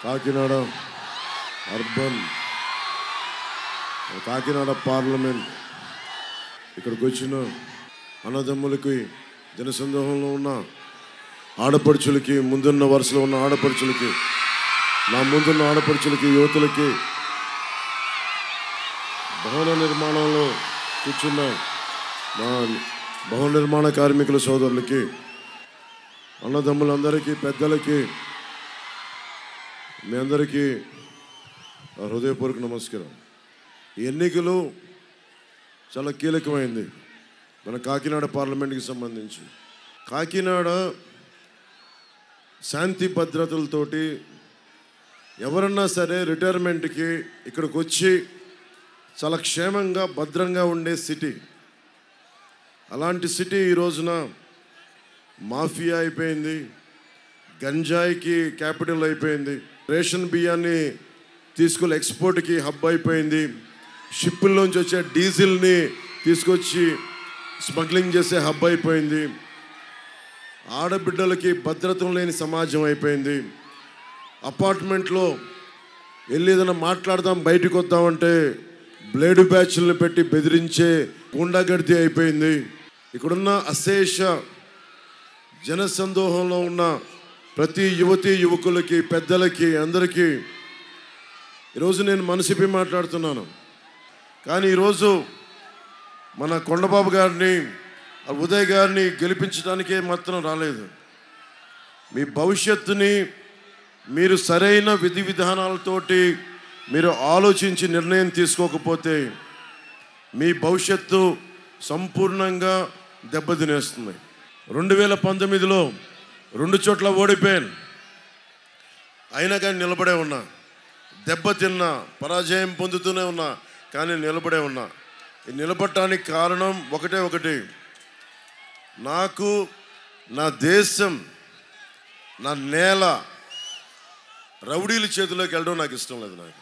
Kakinada urban Kakinada parliament ఇక్కడికి వచ్చిన అన్నదమ్ములకి జనసందోహంలో ఉన్న ఆడపడుచులకి ముందున్న వరుసలో ఉన్న ఆడపడుచులకి నా ముందున్న ఆడపడుచులకి యువతులకి భవన నిర్మాణంలో కూర్చున్న మా భవన నిర్మాణ కార్మికుల సోదరులకి అన్నదమ్ములందరికీ పెద్దలకి మీ అందరికీ నా హృదయపూర్వక నమస్కారం ఈ ఎన్నికలు చాలా కీలకమైంది మన కాకినాడ పార్లమెంట్కి సంబంధించి కాకినాడ శాంతి భద్రతలతోటి ఎవరన్నా సరే రిటైర్మెంట్కి ఇక్కడికి వచ్చి చాలా క్షేమంగా భద్రంగా ఉండే సిటీ అలాంటి సిటీ ఈ రోజున మాఫియా అయిపోయింది గంజాయికి క్యాపిటల్ అయిపోయింది రేషన్ బియ్యాన్ని తీసుకెళ్ళి ఎక్స్పోర్ట్కి హబ్ అయిపోయింది షిప్పుల్లోంచి వచ్చే డీజిల్ని తీసుకొచ్చి స్మగ్లింగ్ చేసే హబ్ అయిపోయింది ఆడబిడ్డలకి భద్రత లేని సమాజం అయిపోయింది అపార్ట్మెంట్లో వెళ్ళి ఏదైనా మాట్లాడదాం బయటకు వద్దామంటే బ్లేడు బ్యాచ్లను పెట్టి బెదిరించే గుండాగర్ది అయిపోయింది ఇక్కడున్న అశేష జనసందోహంలో ఉన్న ప్రతి యువతి యువకులకి పెద్దలకి అందరికీ ఈరోజు నేను మనసిపి మాట్లాడుతున్నాను కానీ ఈరోజు మన కొండబాబు గారిని ఆ ఉదయ్ గారిని గెలిపించడానికే మాత్రం రాలేదు మీ భవిష్యత్తుని మీరు సరైన విధి విధానాలతోటి మీరు ఆలోచించి నిర్ణయం తీసుకోకపోతే మీ భవిష్యత్తు సంపూర్ణంగా దెబ్బతినేస్తుంది రెండు వేల పంతొమ్మిదిలో రెండు చోట్ల ఓడిపోయాను అయినా కానీ నిలబడే ఉన్నా దెబ్బతిన్నా పరాజయం పొందుతూనే ఉన్నా కానీ నిలబడే ఉన్నా ఈ నిలబడటానికి కారణం ఒకటే ఒకటి నాకు నా దేశం నా నేల రౌడీల చేతిలోకి వెళ్ళడం నాకు ఇష్టం లేదు నాకు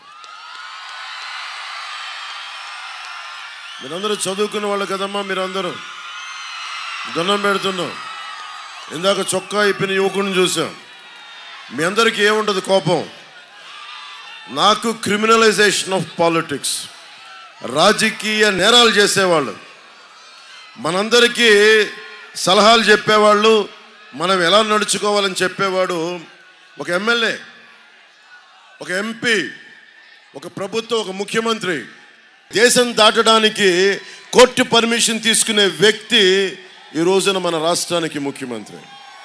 మీరందరూ చదువుకున్న వాళ్ళు కదమ్మా మీరందరూ దండం పెడుతున్నాం ఇందాక చొక్కా ఇప్పిన యువకుడిని చూసాం మీ అందరికీ ఏముండదు కోపం నాకు క్రిమినలైజేషన్ ఆఫ్ పాలిటిక్స్ రాజకీయ నేరాలు చేసేవాళ్ళు మనందరికీ సలహాలు చెప్పేవాళ్ళు మనం ఎలా నడుచుకోవాలని చెప్పేవాడు ఒక ఎమ్మెల్యే ఒక ఎంపీ ఒక ప్రభుత్వం ఒక ముఖ్యమంత్రి దేశం దాటడానికి కోర్టు పర్మిషన్ తీసుకునే వ్యక్తి ఈ రోజున మన రాష్ట్రానికి ముఖ్యమంత్రి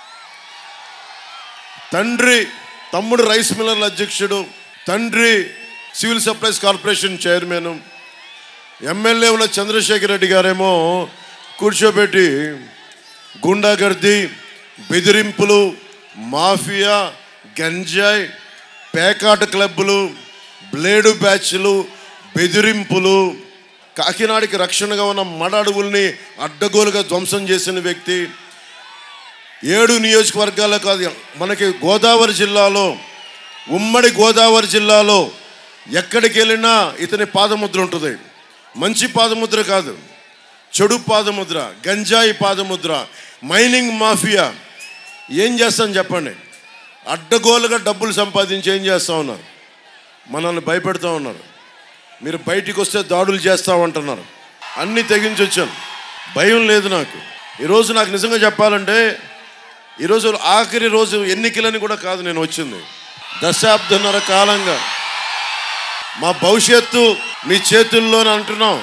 తండ్రి తమ్ముడు రైస్ మిల్లర్ల అధ్యక్షుడు తండ్రి civil supplies corporation chairman MLA ఉన్న చంద్రశేఖర్ రెడ్డి గారేమో కూర్చోబెట్టి గుండాగర్ది బెదిరింపులు మాఫియా గంజాయి పేకాట క్లబ్బులు బ్లేడు బ్యాచ్లు బెదిరింపులు కాకినాడకి రక్షణగా ఉన్న మడ అడవుల్ని అడ్డగోలుగా ధ్వంసం చేసిన వ్యక్తి ఏడు నియోజకవర్గాలే కాదు మనకి గోదావరి జిల్లాలో ఉమ్మడి గోదావరి జిల్లాలో ఎక్కడికి వెళ్ళినా ఇతని పాదముద్ర ఉంటుంది మంచి పాదముద్ర కాదు చెడు పాదముద్ర గంజాయి పాదముద్ర మైనింగ్ మాఫియా ఏం చేస్తాను చెప్పండి అడ్డగోలుగా డబ్బులు సంపాదించి ఏం చేస్తా ఉన్నారు మనల్ని భయపెడతా ఉన్నారు మీరు బయటికి వస్తే దాడులు చేస్తామంటున్నారు అన్నీ తెగించి వచ్చాను భయం లేదు నాకు ఈరోజు నాకు నిజంగా చెప్పాలంటే ఈరోజు ఆఖరి రోజు ఎన్నికలని కూడా కాదు నేను వచ్చింది దశాబ్దన్నర కాలంగా మా భవిష్యత్తు మీ చేతుల్లోనే అంటున్నాం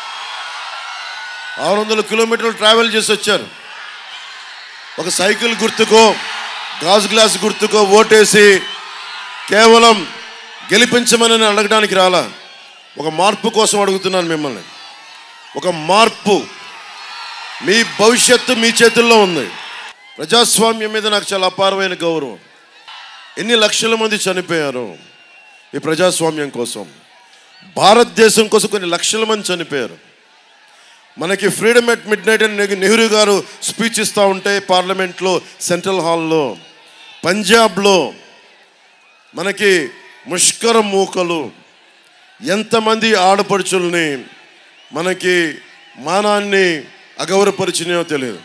ఆరు వందల కిలోమీటర్లు ట్రావెల్ చేసి వచ్చారు ఒక సైకిల్ గుర్తుకో గాజు గ్లాస్ గుర్తుకో ఓటేసి కేవలం గెలిపించమని అడగడానికి రాలా ఒక మార్పు కోసం అడుగుతున్నాను మిమ్మల్ని ఒక మార్పు మీ భవిష్యత్తు మీ చేతుల్లో ఉంది ప్రజాస్వామ్యం మీద నాకు చాలా అపారమైన గౌరవం ఎన్ని లక్షల మంది చనిపోయారు ఈ ప్రజాస్వామ్యం కోసం భారతదేశం కోసం కొన్ని లక్షల మంది చనిపోయారు మనకి ఫ్రీడమ్ ఎట్ మిడ్ నైట్ అని నెహ్రూ గారు స్పీచ్ ఇస్తూ ఉంటే పార్లమెంట్లో సెంట్రల్ హాల్లో పంజాబ్లో మనకి ముష్కర మూకలు ఎంతమంది ఆడపడుచుల్ని మనకి మానాన్ని అగౌరపరిచినాయో తెలియదు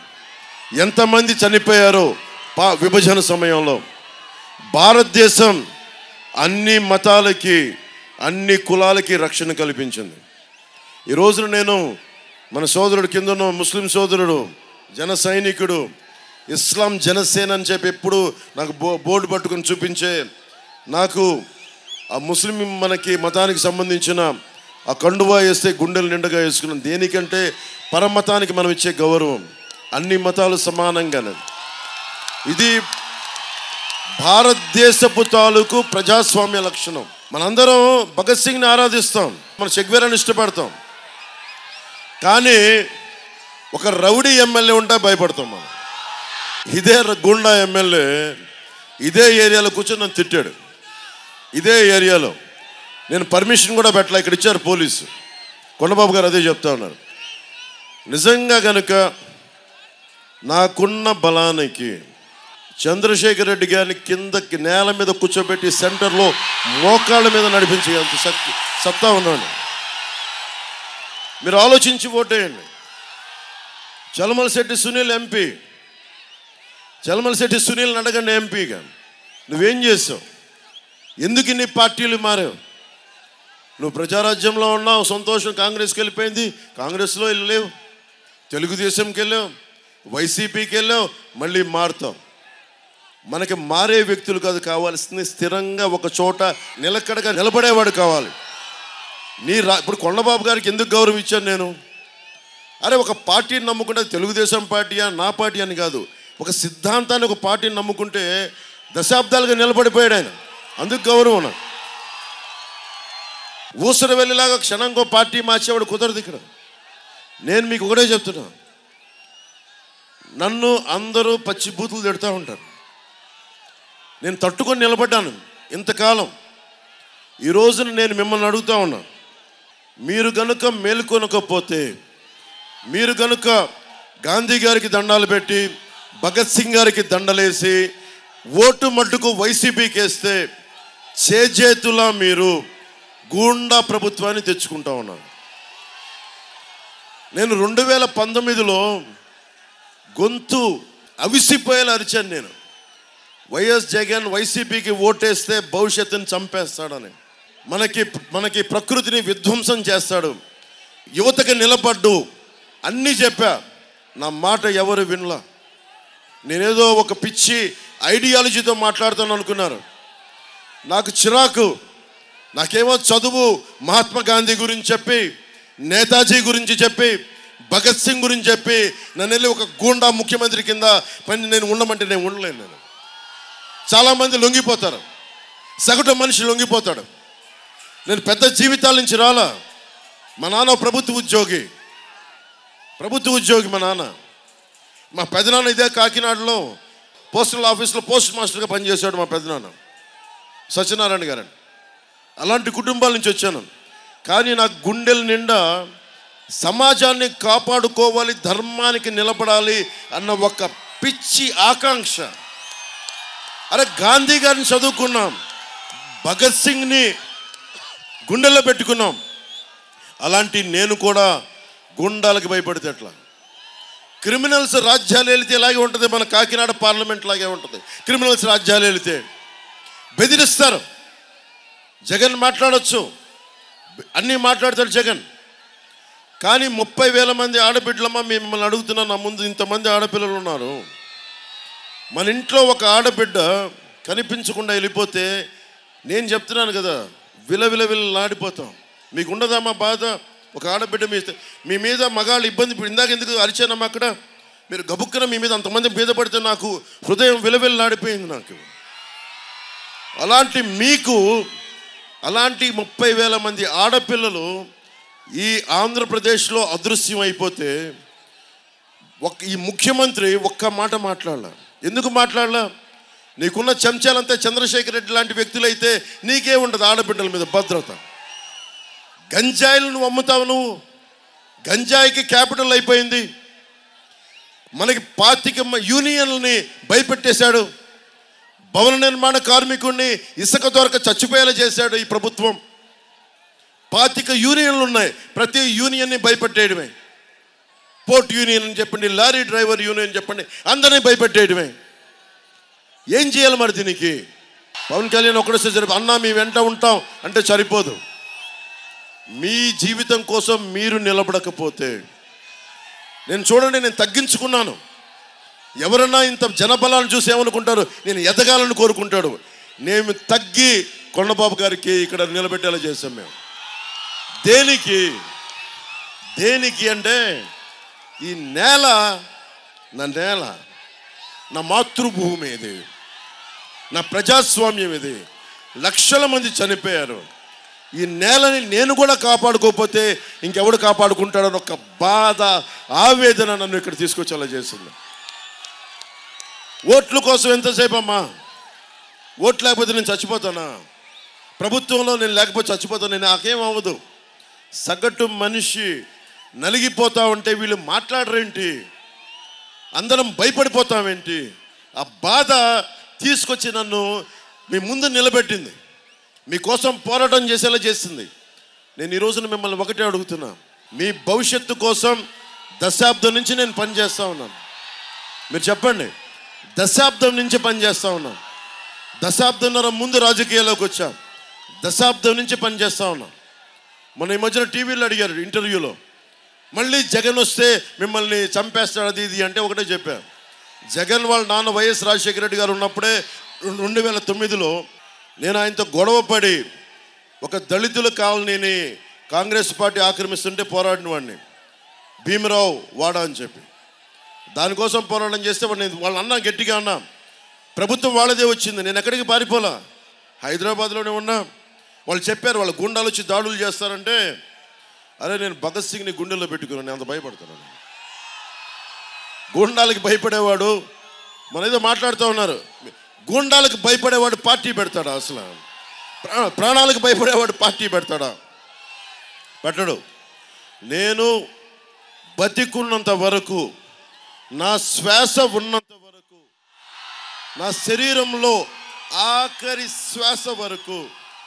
ఎంతమంది చనిపోయారో పా విభజన సమయంలో భారతదేశం అన్ని మతాలకి అన్ని కులాలకి రక్షణ కల్పించింది ఈ రోజున నేను మన సోదరుడు కింద ఉన్న ముస్లిం సోదరుడు జన సైనికుడు ఇస్లాం జనసేన అని చెప్పి ఎప్పుడు నాకు బో బోర్డు పట్టుకొని చూపించే నాకు ఆ ముస్లిం మనకి మతానికి సంబంధించిన ఆ కండువా వేస్తే గుండెలు నిండుగా వేసుకున్నాం దేనికంటే పరమతానికి మనం ఇచ్చే గౌరవం అన్ని మతాలు సమానంగానే ఇది భారతదేశపు తాలూకు ప్రజాస్వామ్య లక్షణం మనందరం భగత్ సింగ్ని ఆరాధిస్తాం మన చెగ్వేరాన్ని ఇష్టపడతాం కానీ ఒక రౌడీ ఎమ్మెల్యే ఉంటే భయపడతాం మనం ఇదే ర- గుండా ఎమ్మెల్యే ఇదే ఏరియాలో కూర్చొని నన్ను తిట్టాడు ఇదే ఏరియాలో నేను పర్మిషన్ కూడా పెట్టలే ఇక్కడ ఇచ్చారు పోలీసు కొండబాబు గారు అదే చెప్తా ఉన్నారు నిజంగా కనుక నాకున్న బలానికి చంద్రశేఖర్ రెడ్డి గారిని కిందకి నేల మీద కూర్చోబెట్టి సెంటర్లో మోకాళ్ళ మీద నడిపించే అంత శక్తి సత్తా ఉన్నాడు మీరు ఆలోచించి ఓటేయండి చలమల శెట్టి సునీల్ ఎంపీ చలమల శెట్టి సునీల్ని అడగండి ఎంపీగా నువ్వేం చేసావు ఎందుకు ఇన్ని పార్టీలు మారావు నువ్వు ప్రజారాజ్యంలో ఉన్నావు సంతోషం కాంగ్రెస్కి వెళ్ళిపోయింది కాంగ్రెస్లో వెళ్ళలేవు తెలుగుదేశంకి వెళ్ళావు వైసీపీకి వెళ్ళావు మళ్ళీ మారుతావు మనకి మారే వ్యక్తులు కాదు కావాల్సింది స్థిరంగా ఒక చోట నిలకడగా నిలబడేవాడు కావాలి నీ రా ఇప్పుడు కొండబాబు గారికి ఎందుకు గౌరవం ఇచ్చాను నేను అరే ఒక పార్టీని నమ్ముకుంటే అది తెలుగుదేశం పార్టీయా నా పార్టీ అని కాదు ఒక సిద్ధాంతాన్ని ఒక పార్టీని నమ్ముకుంటే దశాబ్దాలుగా నిలబడిపోయాడు ఆయన అందుకు గౌరవం నాకు ఊసర వెళ్ళేలాగా క్షణంకో పార్టీ మార్చేవాడు కుదరదు ఇక్కడ నేను మీకు ఒకటే చెప్తున్నా నన్ను అందరూ పచ్చి బూతులు తిడుతూ ఉంటారు నేను తట్టుకొని నిలబడ్డాను ఇంతకాలం ఈ రోజున నేను మిమ్మల్ని అడుగుతా ఉన్నా మీరు గనుక మేలుకొనకపోతే మీరు గనుక గాంధీ గారికి దండాలు పెట్టి భగత్ సింగ్ గారికి దండలేసి ఓటు మట్టుకు వైసీపీకి వేస్తే చేజేతులా మీరు గూండా ప్రభుత్వాన్ని తెచ్చుకుంటా ఉన్నారు నేను రెండు వేల పంతొమ్మిదిలో గొంతు అవిసిపోయేలా అరిచాను నేను వైఎస్ జగన్ వైసీపీకి ఓటేస్తే భవిష్యత్తుని చంపేస్తాడని మనకి మనకి ప్రకృతిని విధ్వంసం చేస్తాడు యువతకి నిలబడ్డు అన్నీ చెప్పా నా మాట ఎవరు వినలా నేనేదో ఒక పిచ్చి ఐడియాలజీతో మాట్లాడుతాను అనుకున్నారు నాకు చిరాకు నాకేమో చదువు మహాత్మా గాంధీ గురించి చెప్పి నేతాజీ గురించి చెప్పి భగత్ సింగ్ గురించి చెప్పి నన్ను వెళ్ళి ఒక గూండా ముఖ్యమంత్రి కింద పని నేను ఉండమంటే నేను ఉండలేను నేను చాలామంది లొంగిపోతారు సగటు మనిషి లొంగిపోతాడు నేను పెద్ద జీవితాల నుంచి రాలా మా నాన్న ప్రభుత్వ ఉద్యోగి ప్రభుత్వ ఉద్యోగి మా నాన్న మా పెదనాన్న ఇదే కాకినాడలో పోస్టల్ ఆఫీస్లో పోస్ట్ మాస్టర్గా పనిచేశాడు మా పెదనాన్న సత్యనారాయణ గారండి అలాంటి కుటుంబాల నుంచి వచ్చాను కానీ నా గుండెల నిండా సమాజాన్ని కాపాడుకోవాలి ధర్మానికి నిలబడాలి అన్న ఒక పిచ్చి ఆకాంక్ష అరే గాంధీ గారిని చదువుకున్నాం భగత్ సింగ్ని గుండెల్లో పెట్టుకున్నాం అలాంటి నేను కూడా గుండాలకు భయపడితే ఎట్లా క్రిమినల్స్ రాజ్యాలు వెళితే ఇలాగే ఉంటుంది మన కాకినాడ పార్లమెంట్ లాగే ఉంటుంది క్రిమినల్స్ రాజ్యాలు వెళితే బెదిరిస్తారు జగన్ మాట్లాడొచ్చు అన్నీ మాట్లాడతాడు జగన్ కానీ ముప్పై వేల మంది ఆడబిడ్డలమ్మ మిమ్మల్ని అడుగుతున్నా నా ముందు ఇంతమంది ఆడపిల్లలు ఉన్నారు మన ఇంట్లో ఒక ఆడబిడ్డ కనిపించకుండా వెళ్ళిపోతే నేను చెప్తున్నాను కదా విలవిల విలలాడిపోతాం మీకు ఉండదమ్మా బాధ ఒక ఆడబిడ్డ మీ మీ మీద మగాళ్ళు ఇబ్బంది ఇప్పుడు ఇందాక ఎందుకు అరిచానమ్మా అక్కడ మీరు గబుక్కన మీ మీద అంతమంది మీద పడితే నాకు హృదయం విలవిల్లాడిపోయింది నాకు అలాంటి మీకు అలాంటి ముప్పై వేల మంది ఆడపిల్లలు ఈ ఆంధ్రప్రదేశ్లో అదృశ్యం అయిపోతే ఒక ఈ ముఖ్యమంత్రి ఒక్క మాట మాట్లాడాల ఎందుకు మాట్లాడాల నీకున్న చెంచాలంతా చంద్రశేఖర్ రెడ్డి లాంటి వ్యక్తులైతే నీకే ఉండదు ఆడబిడ్డల మీద భద్రత గంజాయిలు నువ్వు అమ్ముతావు నువ్వు గంజాయికి క్యాపిటల్ అయిపోయింది మనకి పాతిక మ- యూనియన్లని భయపెట్టేశాడు భవన నిర్మాణ కార్మికుడిని ఇసుక దొరక చచ్చిపోయేలా చేశాడు ఈ ప్రభుత్వం పాతిక యూనియన్లు ఉన్నాయి ప్రతి యూనియన్ని భయపెట్టేయడమే పోర్ట్ యూనియన్ అని చెప్పండి లారీ డ్రైవర్ యూనియన్ చెప్పండి అందరినీ భయపెట్టేయడమే ఏం చేయాలి మరి దీనికి పవన్ కళ్యాణ్ ఒకటేస్తే సరిపో అన్నా మీ వెంట ఉంటాం అంటే సరిపోదు మీ జీవితం కోసం మీరు నిలబడకపోతే నేను చూడండి నేను తగ్గించుకున్నాను ఎవరన్నా ఇంత జనబలాన్ని చూసి ఏమనుకుంటారు నేను ఎదగాలని కోరుకుంటాడు నేను తగ్గి కొండబాబు గారికి ఇక్కడ నిలబెట్టేలా చేశాం మేము దేనికి దేనికి అంటే ఈ నేల నా నేల నా మాతృభూమి ఇది నా ప్రజాస్వామ్యం ఇది లక్షల మంది చనిపోయారు ఈ నేలని నేను కూడా కాపాడుకోకపోతే ఇంకెవడు కాపాడుకుంటాడని ఒక బాధ ఆవేదన నన్ను ఇక్కడ తీసుకొచ్చేలా చేసింది ఓట్ల కోసం ఎంతసేపు అమ్మా ఓట్లు లేకపోతే నేను చచ్చిపోతానా ప్రభుత్వంలో నేను లేకపోతే చచ్చిపోతాను నేను నాకేం అవ్వదు సగటు మనిషి నలిగిపోతా ఉంటే వీళ్ళు మాట్లాడరేంటి అందరం భయపడిపోతామేంటి ఆ బాధ తీసుకొచ్చి నన్ను మీ ముందు నిలబెట్టింది మీకోసం పోరాటం చేసేలా చేసింది నేను ఈ రోజున మిమ్మల్ని ఒకటే అడుగుతున్నా మీ భవిష్యత్తు కోసం దశాబ్దం నుంచి నేను పనిచేస్తా ఉన్నాను మీరు చెప్పండి దశాబ్దం నుంచి పనిచేస్తా ఉన్నాం దశాబ్దంన్నర ముందు రాజకీయాల్లోకి వచ్చాం దశాబ్దం నుంచి పనిచేస్తా ఉన్నాం మొన్న ఈ మధ్యన టీవీలో అడిగారు ఇంటర్వ్యూలో మళ్ళీ జగన్ వస్తే మిమ్మల్ని చంపేస్తాడు అది ఇది అంటే ఒకటే చెప్పాను జగన్ వాళ్ళ నాన్న వైఎస్ రాజశేఖర రెడ్డి గారు ఉన్నప్పుడే రెండు- రెండు వేల తొమ్మిదిలో నేను ఆయనతో గొడవ పడి ఒక దళితుల కాలనీని కాంగ్రెస్ పార్టీ ఆక్రమిస్తుంటే పోరాడిన వాడిని భీమరావు వాడా అని చెప్పి దానికోసం పోరాటం చేస్తే వాడు నేను వాళ్ళ అన్న గట్టిగా అన్నా ప్రభుత్వం వాళ్ళదే వచ్చింది నేను ఎక్కడికి పారిపోలా హైదరాబాద్లోనే ఉన్నా వాళ్ళు చెప్పారు వాళ్ళ గుండాలు వచ్చి దాడులు చేస్తారంటే అరే నేను భగత్ సింగ్ని గుండెల్లో పెట్టుకున్నాను నేను అంత భయపడుతున్నాను గూండాలకి భయపడేవాడు మన ఏదో మాట్లాడుతూ ఉన్నారు గూండాలకు భయపడేవాడు పార్టీ పెడతాడా అసలు ప్రా- ప్రాణాలకు భయపడేవాడు పార్టీ పెడతాడా పెట్టడు నేను బతికున్నంత వరకు నా శ్వాస ఉన్నంత వరకు నా శరీరంలో ఆఖరి శ్వాస వరకు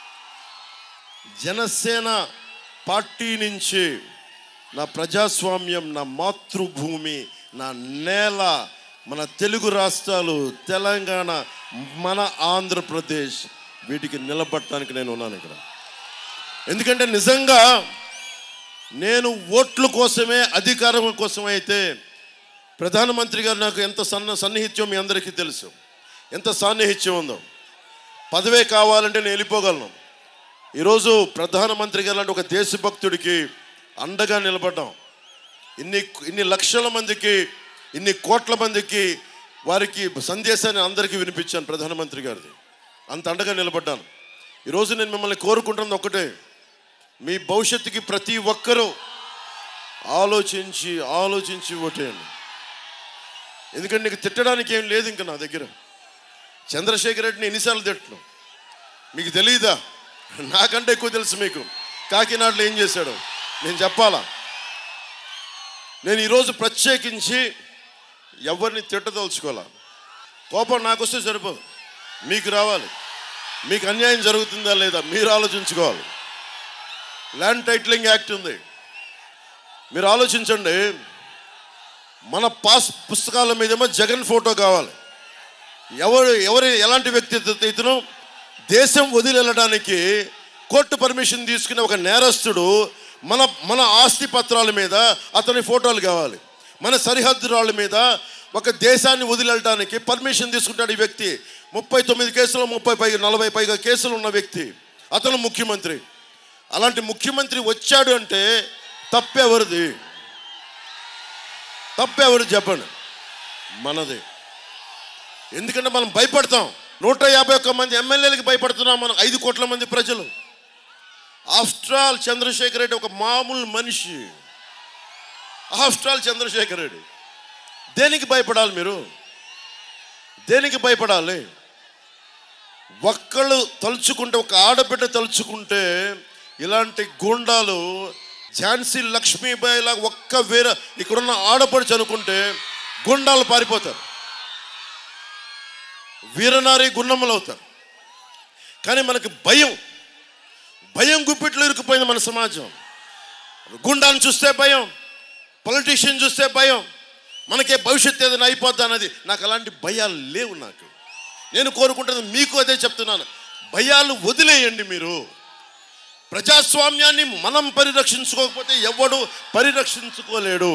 జనసేన పార్టీ నుంచి నా ప్రజాస్వామ్యం నా మాతృభూమి నా నేల మన తెలుగు రాష్ట్రాలు తెలంగాణ మన ఆంధ్రప్రదేశ్ వీటికి నిలబడటానికి నేను ఉన్నాను ఇక్కడ ఎందుకంటే నిజంగా నేను ఓట్ల కోసమే అధికారం కోసమే అయితే ప్రధానమంత్రి గారు నాకు ఎంత సన్న సన్నిహిత్యం మీ అందరికీ తెలుసు ఎంత సాన్నిహిత్యం ఉందో పదవే కావాలంటే నేను వెళ్ళిపోగలను ఈరోజు ప్రధానమంత్రి గారు లాంటి ఒక దేశభక్తుడికి అండగా నిలబడ్డాం ఇన్ని ఇన్ని లక్షల మందికి ఇన్ని కోట్ల మందికి వారికి సందేశాన్ని అందరికీ వినిపించాను ప్రధానమంత్రి గారిది అంత అండగా నిలబడ్డాను ఈరోజు నేను మిమ్మల్ని కోరుకుంటున్నది ఒకటే మీ భవిష్యత్తుకి ప్రతి ఒక్కరూ ఆలోచించి ఆలోచించి ఓటేయండి ఎందుకంటే నీకు తిట్టడానికి ఏం లేదు ఇంకా నా దగ్గర చంద్రశేఖర్ రెడ్డిని ఎన్నిసార్లు తిట్టను మీకు తెలియదా నాకంటే ఎక్కువ తెలుసు మీకు కాకినాడలో ఏం చేశాడు నేను చెప్పాలా నేను ఈరోజు ప్రత్యేకించి ఎవరిని తిట్టదలుచుకోవాలా కోపం నాకు వస్తే సరిపోదు మీకు రావాలి మీకు అన్యాయం జరుగుతుందా లేదా మీరు ఆలోచించుకోవాలి ల్యాండ్ టైటిలింగ్ యాక్ట్ ఉంది మీరు ఆలోచించండి మన పాస్ పుస్తకాల మీదేమో జగన్ ఫోటో కావాలి ఎవరు ఎవరు ఎలాంటి వ్యక్తి ఇత- ఇతను దేశం వదిలి వెళ్ళడానికి కోర్టు పర్మిషన్ తీసుకునే ఒక నేరస్తుడు మన మన ఆస్తి పత్రాల మీద అతని ఫోటోలు కావాలి మన సరిహద్దు రాళ్ళ మీద ఒక దేశాన్ని వదిలి వెళ్ళడానికి పర్మిషన్ తీసుకుంటాడు ఈ వ్యక్తి ముప్పై తొమ్మిది కేసులు ముప్పై పైగా నలభై పైగా కేసులు ఉన్న వ్యక్తి అతను ముఖ్యమంత్రి అలాంటి ముఖ్యమంత్రి వచ్చాడు అంటే తప్పెవరిది తప్పెవరు చెప్పండి మనది ఎందుకంటే మనం భయపడతాం నూట యాభై ఒక్క మంది ఎమ్మెల్యేలకి భయపడుతున్నాం మనం ఐదు కోట్ల మంది ప్రజలు ఆఫ్టర్ ఆల్ చంద్రశేఖర్ రెడ్డి ఒక మామూలు మనిషి ఆఫ్టర్ ఆల్ చంద్రశేఖర్ రెడ్డి దేనికి భయపడాలి మీరు దేనికి భయపడాలి ఒక్కళ్ళు తలుచుకుంటే ఒక ఆడబిడ్డ తలుచుకుంటే ఇలాంటి గుండాలు ఝాన్సీ లక్ష్మీబాయి లాగా ఒక్క వేరే ఇక్కడున్న ఆడపడుచు అనుకుంటే గుండాలు పారిపోతారు వీరనారి గున్నమ్మలు అవుతారు కానీ మనకి భయం భయం గుప్పిట్లో ఇరుక్కుపోయింది మన సమాజం గుండాన్ని చూస్తే భయం పొలిటీషియన్ చూస్తే భయం మనకే భవిష్యత్తు ఏదైనా అయిపోద్దా అన్నది నాకు అలాంటి భయాలు లేవు నాకు నేను కోరుకుంటున్నది మీకు అదే చెప్తున్నాను భయాలు వదిలేయండి మీరు ప్రజాస్వామ్యాన్ని మనం పరిరక్షించుకోకపోతే ఎవడు పరిరక్షించుకోలేడు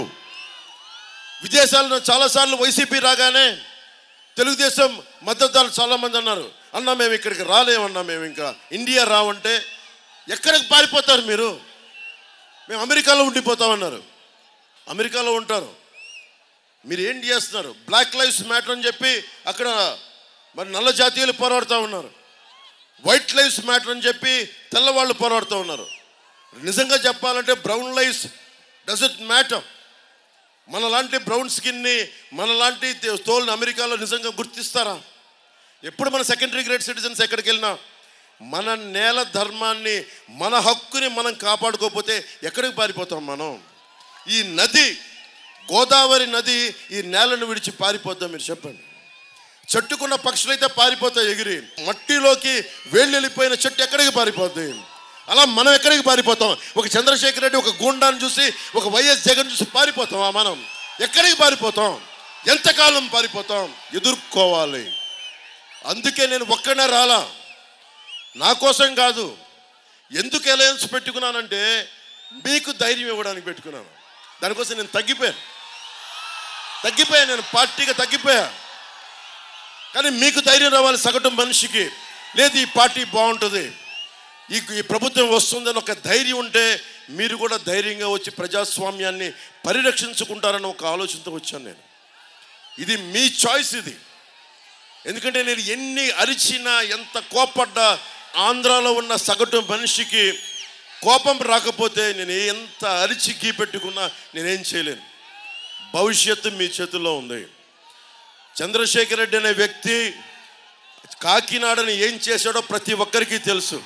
విదేశాల్లో చాలాసార్లు వైసీపీ రాగానే తెలుగుదేశం మద్దతుదారులు చాలామంది అన్నారు అన్నా మేము ఇక్కడికి రాలేమన్నా మేము ఇంకా ఇండియా రావంటే ఎక్కడికి పారిపోతారు మీరు మేము అమెరికాలో ఉండిపోతామన్నారు అమెరికాలో ఉంటారు మీరు ఏం చేస్తున్నారు బ్లాక్ లైఫ్స్ మ్యాటర్ అని చెప్పి అక్కడ మరి నల్ల జాతీయులు పోరాడుతూ ఉన్నారు వైట్ లైఫ్స్ మ్యాటర్ అని చెప్పి తెల్లవాళ్ళు పోరాడుతూ ఉన్నారు నిజంగా చెప్పాలంటే బ్రౌన్ లైఫ్స్ డజంట్ మ్యాటర్ మనలాంటి బ్రౌన్ స్కిన్ని మనలాంటి తోల్ని అమెరికాలో నిజంగా గుర్తిస్తారా ఎప్పుడు మన సెకండరీ గ్రేడ్ సిటిజన్స్ ఎక్కడికి వెళ్ళినా మన నేల ధర్మాన్ని మన హక్కుని మనం కాపాడుకోకపోతే ఎక్కడికి పారిపోతాం మనం ఈ నది గోదావరి నది ఈ నేలను విడిచి పారిపోద్దాం మీరు చెప్పండి చెట్టుకున్న పక్షులైతే పారిపోతాయి ఎగిరి మట్టిలోకి వేళ్ళు వెళ్ళిపోయిన చెట్టు ఎక్కడికి పారిపోద్ది అలా మనం ఎక్కడికి పారిపోతాం ఒక చంద్రశేఖర్ రెడ్డి ఒక గూండాన్ని చూసి ఒక వైఎస్ జగన్ చూసి పారిపోతామా మనం ఎక్కడికి పారిపోతాం ఎంతకాలం పారిపోతాం ఎదుర్కోవాలి అందుకే నేను ఒక్కనే రాలా నా కోసం కాదు ఎందుకు అలయన్స్ పెట్టుకున్నానంటే మీకు ధైర్యం ఇవ్వడానికి పెట్టుకున్నాను దానికోసం నేను తగ్గిపోయాను తగ్గిపోయాను నేను పార్టీగా తగ్గిపోయా కానీ మీకు ధైర్యం రావాలి సగటు మనిషికి లేదు ఈ పార్టీ బాగుంటుంది ఈ ఈ ప్రభుత్వం వస్తుందని ఒక ధైర్యం ఉంటే మీరు కూడా ధైర్యంగా వచ్చి ప్రజాస్వామ్యాన్ని పరిరక్షించుకుంటారని ఒక ఆలోచనతో వచ్చాను నేను ఇది మీ చాయిస్ ఇది ఎందుకంటే నేను ఎన్ని అరిచినా ఎంత కోపడ్డా ఆంధ్రాలో ఉన్న సగటు మనిషికి కోపం రాకపోతే నేను ఎంత అరిచి గీ పెట్టుకున్నా నేనేం చేయలేను భవిష్యత్తు మీ చేతుల్లో ఉంది చంద్రశేఖర్ రెడ్డి అనే వ్యక్తి కాకినాడని ఏం చేశాడో ప్రతి ఒక్కరికి తెలుసు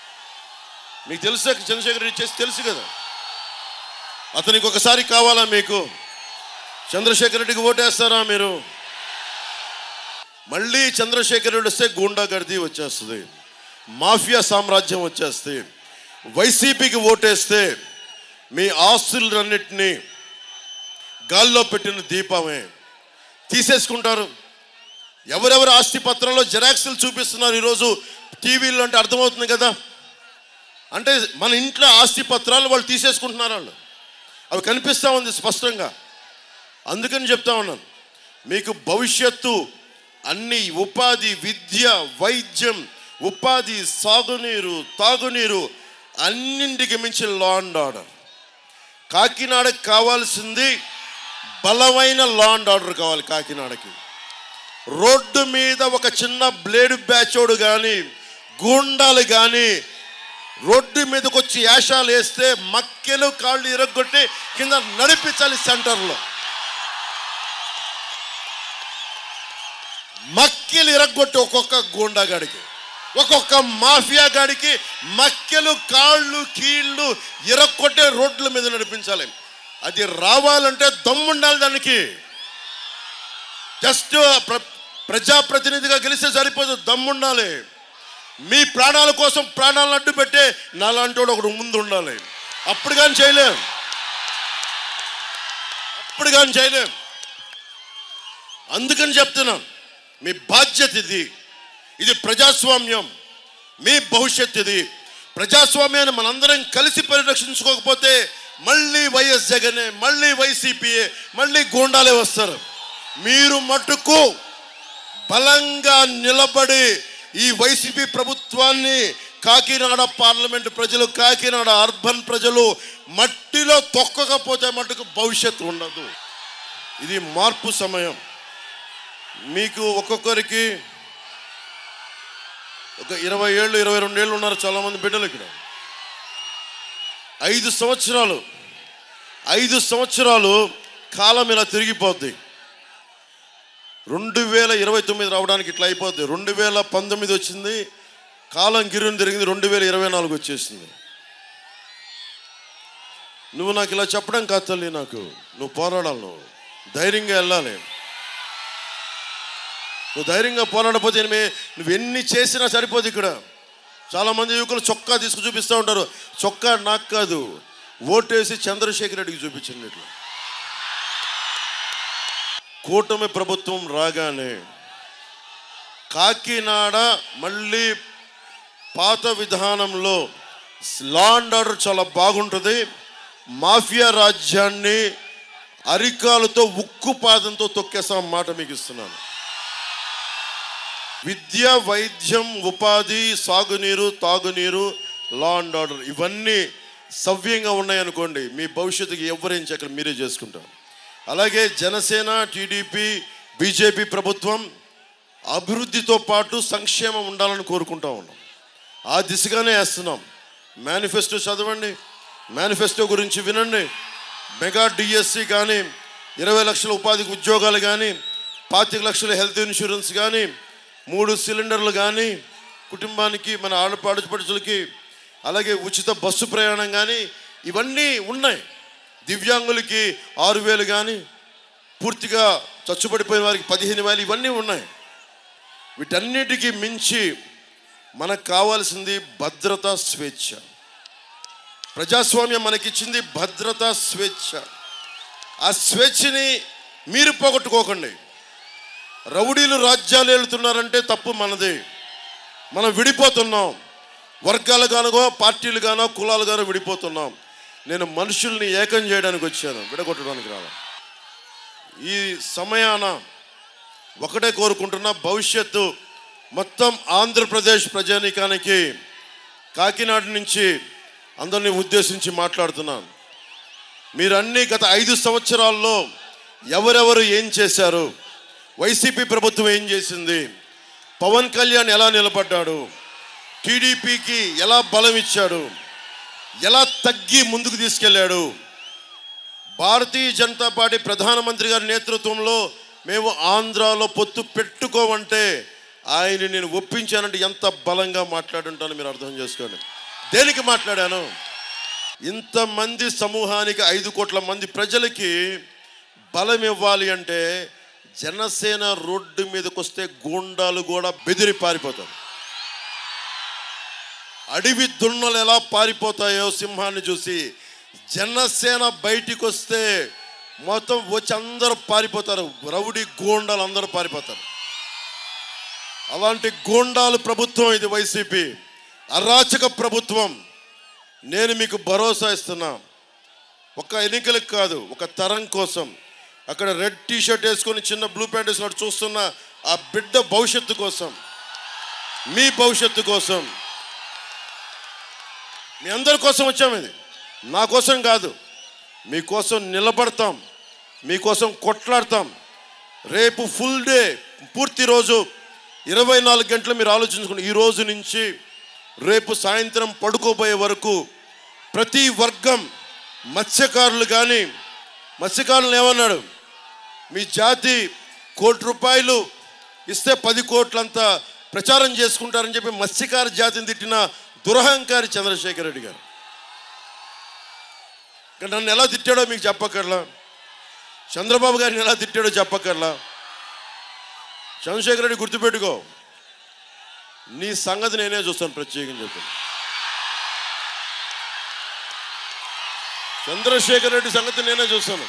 మీకు తెలుసా చంద్రశేఖర్ రెడ్డి చేసి తెలుసు కదా అతనికి ఒకసారి కావాలా మీకు చంద్రశేఖర్ రెడ్డికి ఓటేస్తారా మీరు మళ్ళీ చంద్రశేఖర్ రెడ్డి వస్తే గూండాగర్దీ వచ్చేస్తుంది మాఫియా సామ్రాజ్యం వచ్చేస్తే వైసీపీకి ఓటేస్తే మీ ఆస్తులన్నింటినీ గాల్లో పెట్టిన దీపమే తీసేసుకుంటారు ఎవరెవరు ఆస్తి పత్రంలో జెరాక్స్లు చూపిస్తున్నారు ఈరోజు టీవీలో అంటే అర్థమవుతుంది కదా అంటే మన ఇంట్లో ఆస్తి పత్రాలు వాళ్ళు తీసేసుకుంటున్నారు వాళ్ళు అవి కనిపిస్తూ ఉంది స్పష్టంగా అందుకని చెప్తా ఉన్నాను మీకు భవిష్యత్తు అన్ని ఉపాధి విద్య వైద్యం ఉపాధి సాగునీరు తాగునీరు అన్నింటికి మించి లా అండ్ ఆర్డర్ కాకినాడకి కావాల్సింది బలమైన లా అండ్ ఆర్డర్ కావాలి కాకినాడకి రోడ్డు మీద ఒక చిన్న బ్లేడ్ బ్యాచోడు కానీ గూండాలు కానీ రోడ్డు మీదకి వచ్చి యాషాలు వేస్తే మక్కెలు కాళ్ళు ఇరగొట్టి కింద నడిపించాలి సెంటర్లో మక్కెలు ఇరగొట్టి ఒక్కొక్క గూండాగాడికి ఒక్కొక్క మాఫియా గాడికి మక్కెలు కాళ్ళు కీళ్ళు ఇరగొట్టే రోడ్ల మీద నడిపించాలి అది రావాలంటే దమ్ముండాలి దానికి జస్ట్ ప్ర- ప్రజాప్రతినిధిగా గెలిస్తే సరిపోదు దమ్ముండాలి మీ ప్రాణాల కోసం ప్రాణాలను అడ్డు పెట్టే నాలాంటోడు ఒకడు ముందు ఉండాలి అప్పుడు కానీ చేయలేం అప్పుడు కానీ చేయలేం అందుకని చెప్తున్నాను మీ బాధ్యత ఇది ఇది ప్రజాస్వామ్యం మీ భవిష్యత్ ఇది ప్రజాస్వామ్యాన్ని మనందరం కలిసి పరిరక్షించుకోకపోతే మళ్ళీ వైఎస్ జగనే మళ్ళీ వైసీపీఏ మళ్ళీ గూండాలే వస్తారు మీరు మట్టుకు బలంగా నిలబడి ఈ వైసీపీ ప్రభుత్వాన్ని కాకినాడ పార్లమెంట్ ప్రజలు కాకినాడ అర్బన్ ప్రజలు మట్టిలో తొక్కకపోతే మటుకు భవిష్యత్తు ఉండదు ఇది మార్పు సమయం మీకు ఒక్కొక్కరికి ఒక ఇరవై ఏళ్ళు ఇరవై రెండు ఏళ్ళు ఉన్నారు చాలామంది బిడ్డలు ఇక్కడ ఐదు సంవత్సరాలు ఐదు సంవత్సరాలు కాలం ఇలా తిరిగిపోద్ది రెండు వేల ఇరవై తొమ్మిది రావడానికి ఇట్లా అయిపోద్ది రెండు వేల పంతొమ్మిది వచ్చింది కాలం గిరుని తిరిగింది రెండు వేల ఇరవై నాలుగు వచ్చేసింది నువ్వు నాకు ఇలా చెప్పడం కాదు తల్లి నాకు నువ్వు పోరాడాలి నువ్వు ధైర్యంగా వెళ్ళాలి నువ్వు ధైర్యంగా పోరాడపోతే ఏమి- నువ్వు ఎన్ని చేసినా సరిపోదు ఇక్కడ చాలామంది యువకులు చొక్కా తీసుకు చూపిస్తూ ఉంటారు చొక్కా నాకు కాదు ఓటేసి చంద్రశేఖర్ రెడ్డికి చూపించండి ఇట్లా కూటమి ప్రభుత్వం రాగానే కాకినాడ మళ్ళీ పాత విధానంలో లా అండ్ ఆర్డర్ చాలా బాగుంటుంది మాఫియా రాజ్యాన్ని అరికాలతో ఉక్కు పాదంతో తొక్కేసాం మాట మీకు ఇస్తున్నాను విద్య వైద్యం ఉపాధి సాగునీరు తాగునీరు లా అండ్ ఆర్డర్ ఇవన్నీ సవ్యంగా ఉన్నాయనుకోండి మీ భవిష్యత్తుకి ఎవరేం అక్కడ మీరే చేసుకుంటారు అలాగే జనసేన టీడీపీ బీజేపీ ప్రభుత్వం అభివృద్ధితో పాటు సంక్షేమం ఉండాలని కోరుకుంటా ఉన్నాం ఆ దిశగానే వేస్తున్నాం మేనిఫెస్టో చదవండి మేనిఫెస్టో గురించి వినండి మెగా డిఎస్సి కానీ ఇరవై లక్షల ఉపాధికి ఉద్యోగాలు కానీ పాతిక లక్షల హెల్త్ ఇన్సూరెన్స్ కానీ మూడు సిలిండర్లు కానీ కుటుంబానికి మన ఆడపాడుపడుచులకి అలాగే ఉచిత బస్సు ప్రయాణం కానీ ఇవన్నీ ఉన్నాయి దివ్యాంగులకి ఆరు వేలు కానీ పూర్తిగా చచ్చుబడిపోయిన వారికి పదిహేను వేలు ఇవన్నీ ఉన్నాయి వీటన్నిటికీ మించి మనకు కావాల్సింది భద్రత స్వేచ్ఛ ప్రజాస్వామ్యం మనకిచ్చింది భద్రత స్వేచ్ఛ ఆ స్వేచ్ఛని మీరు పోగొట్టుకోకండి రౌడీలు రాజ్యాలు వెళ్తున్నారంటే తప్పు మనదే మనం విడిపోతున్నాం వర్గాలు గానో పార్టీలు గానో కులాలు గానో విడిపోతున్నాం నేను మనుషుల్ని ఏకం చేయడానికి వచ్చాను విడగొట్టడానికి రాను ఈ సమయాన ఒకటే కోరుకుంటున్నా భవిష్యత్తు మొత్తం ఆంధ్రప్రదేశ్ ప్రజానీకానికి కాకినాడ నుంచి అందరినీ ఉద్దేశించి మాట్లాడుతున్నాను మీరన్నీ గత ఐదు సంవత్సరాల్లో ఎవరెవరు ఏం చేశారు వైసీపీ ప్రభుత్వం ఏం చేసింది పవన్ కళ్యాణ్ ఎలా నిలబడ్డాడు టీడీపీకి ఎలా బలం ఇచ్చాడు ఎలా తగ్గి ముందుకు తీసుకెళ్ళాడు భారతీయ జనతా పార్టీ ప్రధానమంత్రి గారి నేతృత్వంలో మేము ఆంధ్రాలో పొత్తు పెట్టుకోమంటే ఆయన నేను ఒప్పించానంటే ఎంత బలంగా మాట్లాడుంటానో మీరు అర్థం చేసుకోండి దేనికి మాట్లాడాను ఇంతమంది సమూహానికి ఐదు కోట్ల మంది ప్రజలకి బలం ఇవ్వాలి అంటే జనసేన రోడ్డు మీదకి వస్తే గూండాలు కూడా బెదిరి పారిపోతారు అడవి దున్నలు ఎలా పారిపోతాయో సింహాన్ని చూసి జనసేన బయటికి వస్తే మొత్తం వచ్చి అందరూ పారిపోతారు రౌడీ గోండాలు అందరూ పారిపోతారు అలాంటి గోండాలు ప్రభుత్వం ఇది వైసీపీ అరాచక ప్రభుత్వం నేను మీకు భరోసా ఇస్తున్నా ఒక ఎన్నికలకు కాదు ఒక తరం కోసం అక్కడ రెడ్ టీ షర్ట్ వేసుకొని చిన్న బ్లూ ప్యాంట్ వేసుకొని చూస్తున్న ఆ బిడ్డ భవిష్యత్తు కోసం మీ భవిష్యత్తు కోసం మీ అందరి కోసం వచ్చాం ఇది నా కోసం కాదు మీకోసం నిలబడతాం మీకోసం కొట్లాడతాం రేపు ఫుల్ డే పూర్తి రోజు ఇరవై నాలుగు గంటలు మీరు ఆలోచించుకోండి ఈ రోజు నుంచి రేపు సాయంత్రం పడుకోబోయే వరకు ప్రతి వర్గం మత్స్యకారులు కానీ మత్స్యకారులు ఏమన్నాడు మీ జాతి కోటి రూపాయలు ఇస్తే పది కోట్లంత ప్రచారం చేసుకుంటారని చెప్పి మత్స్యకార జాతిని తిట్టిన దురహంకారి చంద్రశేఖర్ రెడ్డి గారు ఇక్కడ నన్ను ఎలా తిట్టాడో మీకు చెప్పక్కర్లా చంద్రబాబు గారిని ఎలా తిట్టాడో చెప్పక్కర్లా చంద్రశేఖర్ రెడ్డి గుర్తుపెట్టుకో నీ సంగతి నేనే చూస్తాను ప్రత్యేకంగా చెప్తాను చంద్రశేఖర్ రెడ్డి సంగతి నేనే చూస్తాను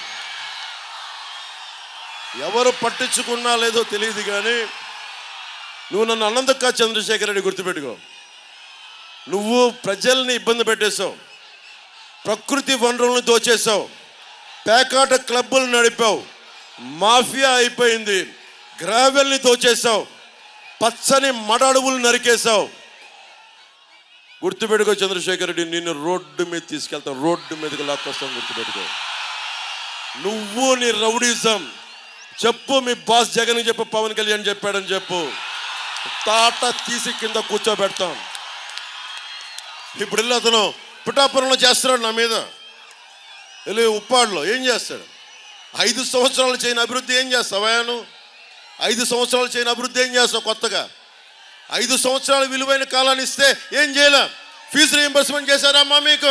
ఎవరు పట్టించుకున్నా లేదో తెలియదు కానీ నువ్వు నన్ను అన్నందుకు కాదు చంద్రశేఖర్ రెడ్డి గుర్తుపెట్టుకో నువ్వు ప్రజల్ని ఇబ్బంది పెట్టేశావు ప్రకృతి వనరులను దోచేశావు పేకాట క్లబ్బులు నడిపావు మాఫియా అయిపోయింది గ్రావెల్ని దోచేశావు పచ్చని మడ అడవులు నరికేశావు గుర్తుపెట్టుకో చంద్రశేఖర్ రెడ్డి నిన్ను రోడ్డు మీద తీసుకెళ్తాం రోడ్డు మీదకి లాక్కొస్తాం గుర్తుపెట్టుకో నువ్వు నీ రౌడీజం చెప్పు మీ బాస్ జగన్ చెప్పు పవన్ కళ్యాణ్ చెప్పాడని చెప్పు తాట తీసి కింద కూర్చోబెడతాం ఇప్పుడు వెళ్ళి అతను పిఠాపురంలో చేస్తున్నాడు నా మీద వెళ్ళి ఉప్పాడులో ఏం చేస్తాడు ఐదు సంవత్సరాలు చేయని అభివృద్ధి ఏం చేస్తావా నువ్వు ఐదు సంవత్సరాలు చేయని అభివృద్ధి ఏం చేస్తావు కొత్తగా ఐదు సంవత్సరాలు విలువైన కాలాన్ని ఇస్తే ఏం చేయలే ఫీజు రీఎంబర్స్మెంట్ చేశారమ్మా మీకు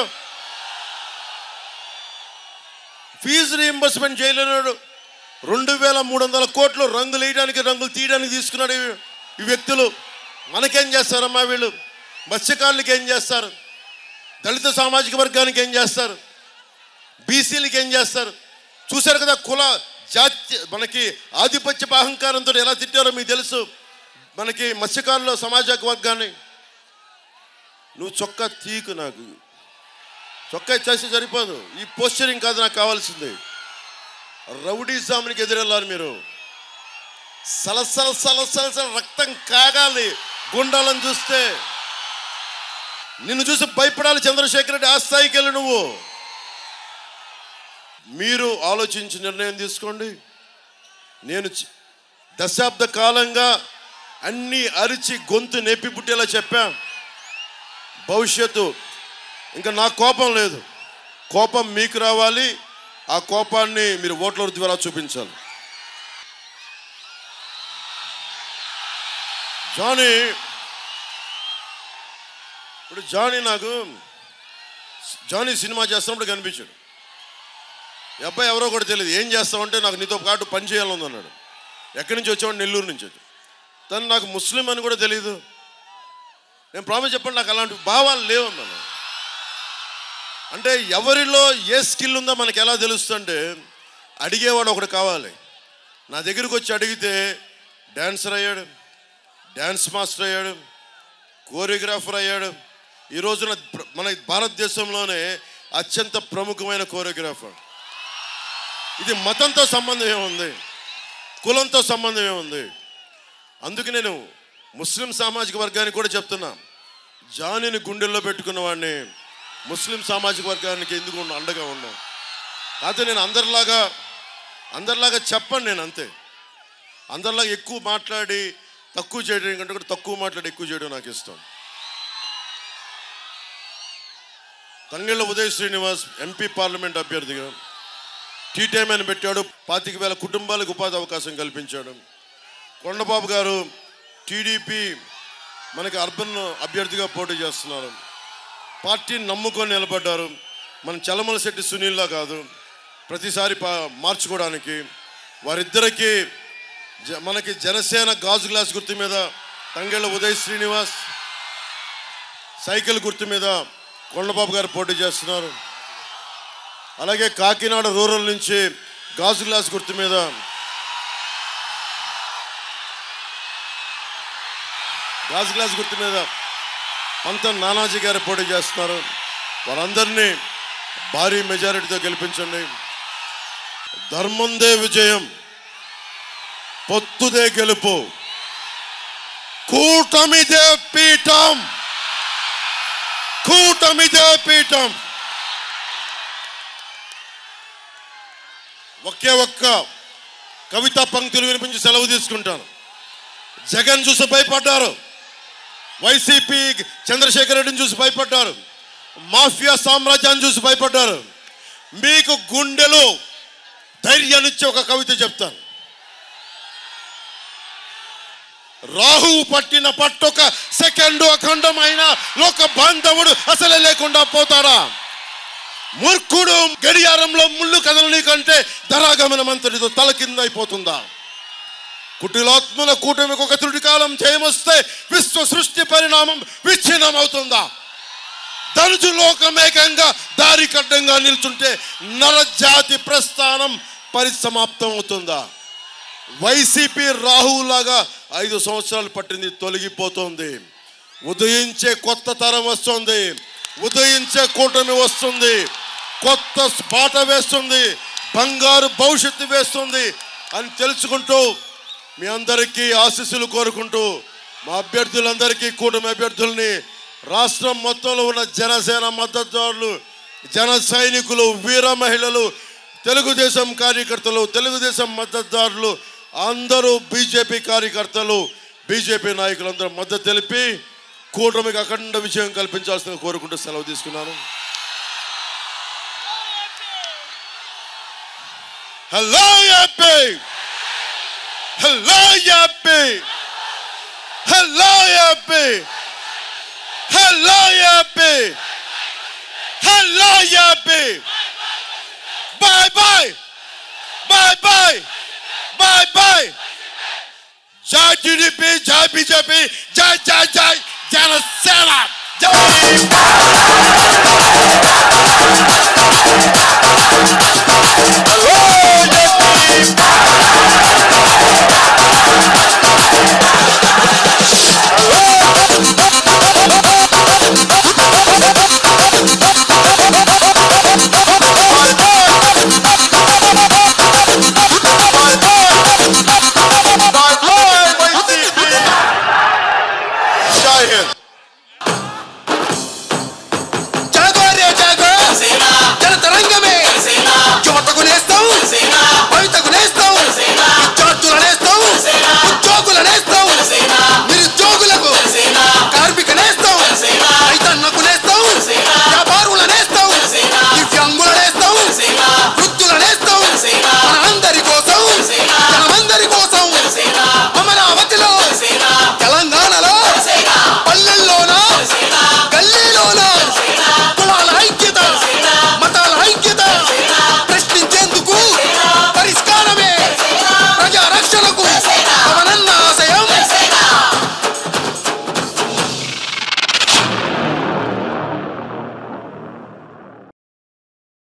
ఫీజు రీఎంబర్స్మెంట్ చేయలేనాడు రెండు వేల మూడు వందల కోట్లు రంగులు వేయడానికి రంగులు తీయడానికి తీసుకున్నాడు ఈ- ఈ వ్యక్తులు మనకేం చేస్తారమ్మా వీళ్ళు మత్స్యకారులకి ఏం చేస్తారు దళిత సామాజిక వర్గానికి ఏం చేస్తారు బీసీలకి ఏం చేస్తారు చూశారు కదా కుల జాతి మనకి ఆధిపత్య అహంకారంతో ఎలా తిట్టారో మీకు తెలుసు మనకి మత్స్యకారుల సమాజ వర్గాన్ని నువ్వు చొక్కా తీకు నాకు చొక్కా చేస్తే సరిపోదు ఈ పోస్చరింగ్ కాదు నాకు కావాల్సింది రౌడీజామునికి ఎదురెళ్ళాలి మీరు సలసల సలసల సల రక్తం కాగాలి గుండాలను చూస్తే నిన్ను చూసి భయపడాలి చంద్రశేఖర్ రెడ్డి ఆ స్థాయికి వెళ్ళి నువ్వు మీరు ఆలోచించి నిర్ణయం తీసుకోండి నేను చ- దశాబ్ద కాలంగా అన్ని అరిచి గొంతు నెప్పి పుట్టేలా చెప్పా భవిష్యత్తు ఇంకా నా కోపం లేదు కోపం మీకు రావాలి ఆ కోపాన్ని మీరు ఓట్ల ద్వారా చూపించాలి జానీ ఇప్పుడు జానీ నాకు జానీ సినిమా చేస్తున్నప్పుడు కనిపించాడు ఈ అబ్బాయి ఎవరో కూడా తెలియదు ఏం చేస్తావంటే నాకు నీతో పాటు పని చేయాలని అన్నాడు ఎక్కడి నుంచి వచ్చావాడు నెల్లూరు నుంచి వచ్చాడు తను నాకు ముస్లిం అని కూడా తెలియదు నేను ప్రామిస్ చెప్పండి నాకు అలాంటి భావాలు లేవు మనం అంటే ఎవరిలో ఏ స్కిల్ ఉందో మనకి ఎలా తెలుస్తుంటే అడిగేవాడు ఒకడు కావాలి నా దగ్గరికి వచ్చి అడిగితే డాన్సర్ అయ్యాడు డ్యాన్స్ మాస్టర్ అయ్యాడు కోరియోగ్రాఫర్ అయ్యాడు ఈ రోజున ప్ర- మన భారతదేశంలోనే అత్యంత ప్రముఖమైన కోరియోగ్రాఫర్ ఇది మతంతో సంబంధం ఏముంది కులంతో సంబంధం ఏముంది అందుకే నేను ముస్లిం సామాజిక వర్గానికి కూడా చెప్తున్నా జానీని గుండెల్లో పెట్టుకున్న వాడిని ముస్లిం సామాజిక వర్గానికి ఎందుకు ఉన్న- అండగా ఉన్నాం కాకపోతే నేను అందరిలాగా అందరిలాగా చెప్పను నేను అంతే అందరిలాగా ఎక్కువ మాట్లాడి తక్కువ చేయడం కంటే కూడా తక్కువ మాట్లాడి ఎక్కువ చేయడం నాకు ఇష్టం తంగెళ్ళ ఉదయ్ శ్రీనివాస్ ఎంపీ పార్లమెంట్ అభ్యర్థిగా టీ టైం అని పెట్టాడు పాతిక వేల కుటుంబాలకు ఉపాధి అవకాశం కల్పించాడు కొండబాబు గారు టీడీపీ మనకి అర్బన్ అభ్యర్థిగా పోటీ చేస్తున్నారు పార్టీని నమ్ముకొని నిలబడ్డారు మన చలమల శెట్టి సునీల్లా కాదు ప్రతిసారి పా- మార్చుకోవడానికి వారిద్దరికి జ- మనకి జనసేన గాజు గ్లాస్ గుర్తు మీద తంగెళ్ళ ఉదయ్ శ్రీనివాస్ సైకిల్ గుర్తు మీద కొండబాబు గారు పోటీ చేస్తున్నారు అలాగే కాకినాడ రూరల్ నుంచి గాజు గ్లాస్ గుర్తు మీద గాజు గ్లాస్ గుర్తు మీద పంతం నానాజీ గారు పోటీ చేస్తున్నారు వారందరినీ భారీ మెజారిటీతో గెలిపించండి ధర్మందే విజయం పొత్తుదే గెలుపు కూటమిదే పీఠం కూటమిదే పీఠం ఒకే ఒక్క కవిత పంక్తులు వినిపించి సెలవు తీసుకుంటాను జగన్ చూసి భయపడ్డారు వైసీపీ చంద్రశేఖర్ రెడ్డిని చూసి భయపడ్డారు మాఫియా సామ్రాజ్యాన్ని చూసి భయపడ్డారు మీకు గుండెలో ధైర్యాన్నిచ్చే ఒక కవిత చెప్తాను రాహువు పట్టిన పట్టొక సెకండ్ అఖండమైన లోక బాంధవుడు అసలే లేకుండా పోతాడా మూర్ఖుడు గడియారంలో ముళ్ళు కదలని కంటే ధరాగమనం అంతటితో తల కింద అయిపోతుందా కుటిలాత్మల కూటమికి ఒక త్రుటి కాలం చేయమొస్తే విశ్వ సృష్టి పరిణామం విచ్ఛిన్నం అవుతుందా ధనుజు లోకమేకంగా దారి కడ్డంగా నిల్చుంటే నరజాతి ప్రస్థానం పరిసమాప్తం అవుతుందా వైసీపీ రాహులాగా ఐదు సంవత్సరాలు పట్టింది తొలగిపోతుంది ఉదయించే కొత్త తరం వస్తుంది ఉదయించే కూటమి వస్తుంది కొత్త బాట వేస్తుంది బంగారు భవిష్యత్తు వేస్తుంది అని తెలుసుకుంటూ మీ అందరికీ ఆశీస్సులు కోరుకుంటూ మా అభ్యర్థులందరికీ కూటమి అభ్యర్థుల్ని రాష్ట్రం మొత్తంలో ఉన్న జనసేన మద్దతుదారులు జన సైనికులు వీర మహిళలు తెలుగుదేశం కార్యకర్తలు తెలుగుదేశం మద్దతుదారులు అందరూ బీజేపీ కార్యకర్తలు బీజేపీ నాయకులందరూ మద్దతు తెలిపి కూటమికి అఖండ విజయం కల్పించాల్సిన కోరుకుంటూ సెలవు తీసుకున్నాను hello happy hello happy hello happy hello happy hello happy bye bye bye bye bye bye జై టీడీపీ జై బీజేపీ జై జై జై జనసేన జై Hello, కలిసిన